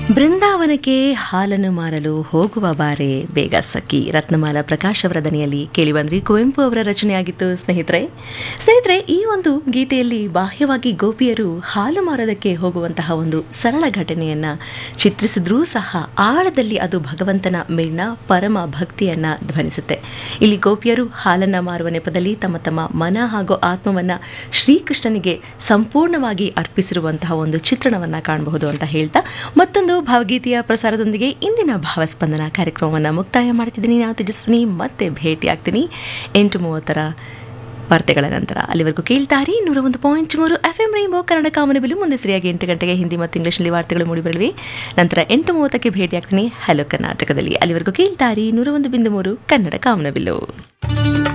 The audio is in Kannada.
ಬೃಂದಾವನಕ್ಕೆ ಹಾಲನ್ನು ಮಾರಲು ಹೋಗುವ ಬಾರೆ ಬೇಗ ಸಖಿ ರತ್ನಮಾಲ ಪ್ರಕಾಶ್ ಅವರ ದನಿಯಲ್ಲಿ ಕೇಳಿಬಂದ್ರಿ ಕುವೆಂಪು ಅವರ ರಚನೆಯಾಗಿತ್ತು ಸ್ನೇಹಿತರೆ ಸ್ನೇಹಿತರೆ ಈ ಒಂದು ಗೀತೆಯಲ್ಲಿ ಬಾಹ್ಯವಾಗಿ ಗೋಪಿಯರು ಹಾಲು ಮಾರೋದಕ್ಕೆ ಹೋಗುವಂತಹ ಒಂದು ಸರಳ ಘಟನೆಯನ್ನ ಚಿತ್ರಿಸಿದ್ರೂ ಸಹ ಆಳದಲ್ಲಿ ಅದು ಭಗವಂತನ ಮೇಲಿನ ಪರಮ ಭಕ್ತಿಯನ್ನ ಧ್ವನಿಸುತ್ತೆ ಇಲ್ಲಿ ಗೋಪಿಯರು ಹಾಲನ್ನ ಮಾರುವ ನೆಪದಲ್ಲಿ ತಮ್ಮ ತಮ್ಮ ಮನ ಹಾಗೂ ಆತ್ಮವನ್ನ ಶ್ರೀಕೃಷ್ಣನಿಗೆ ಸಂಪೂರ್ಣವಾಗಿ ಅರ್ಪಿಸಿರುವಂತಹ ಒಂದು ಚಿತ್ರಣವನ್ನ ಕಾಣಬಹುದು ಅಂತ ಹೇಳ್ತಾ ಮತ್ತೊಂದು ಭಾವಗೀತೆಯ ಪ್ರಸಾರದೊಂದಿಗೆ ಇಂದಿನ ಭಾವಸ್ಪಂದನ ಕಾರ್ಯಕ್ರಮವನ್ನು ಮುಕ್ತಾಯ ಮಾಡ್ತಿದ್ದೀನಿ ನಾನು ತೇಜಸ್ವಿನಿ ಮತ್ತೆ ಭೇಟಿ ಆಗ್ತೀನಿ ಎಂಟು ಮೂವತ್ತರ ವಾರ್ತೆಗಳ ನಂತರ ಅಲ್ಲಿವರೆಗೂ ಕೇಳ್ತಾರಿ ನೂರ ಒಂದು ಪಾಯಿಂಟ್ ಮೂರು ಎಫ್ ಎಂ ರೈಂಬೋ ಕನ್ನಡ ಕಾಮನಬಿಲು ಮುಂದೆ ಸರಿಯಾಗಿ ಎಂಟು ಗಂಟೆಗೆ ಹಿಂದಿ ಮತ್ತು ಇಂಗ್ಲಿಷ್ನಲ್ಲಿ ವಾರ್ತೆಗಳು ಮೂಡಿಬರಲಿವೆ ನಂತರ ಎಂಟು ಮೂವತ್ತಕ್ಕೆ ಭೇಟಿ ಆಗ್ತೀನಿ ಹಲೋ ಕರ್ನಾಟಕದಲ್ಲಿ ಅಲ್ಲಿವರೆಗೂ ಕೇಳ್ತಾರಿ ನೂರ ಒಂದು ಬಿಂದು ಮೂರು ಕನ್ನಡ ಕಾಮನಬಿಲ್ಲು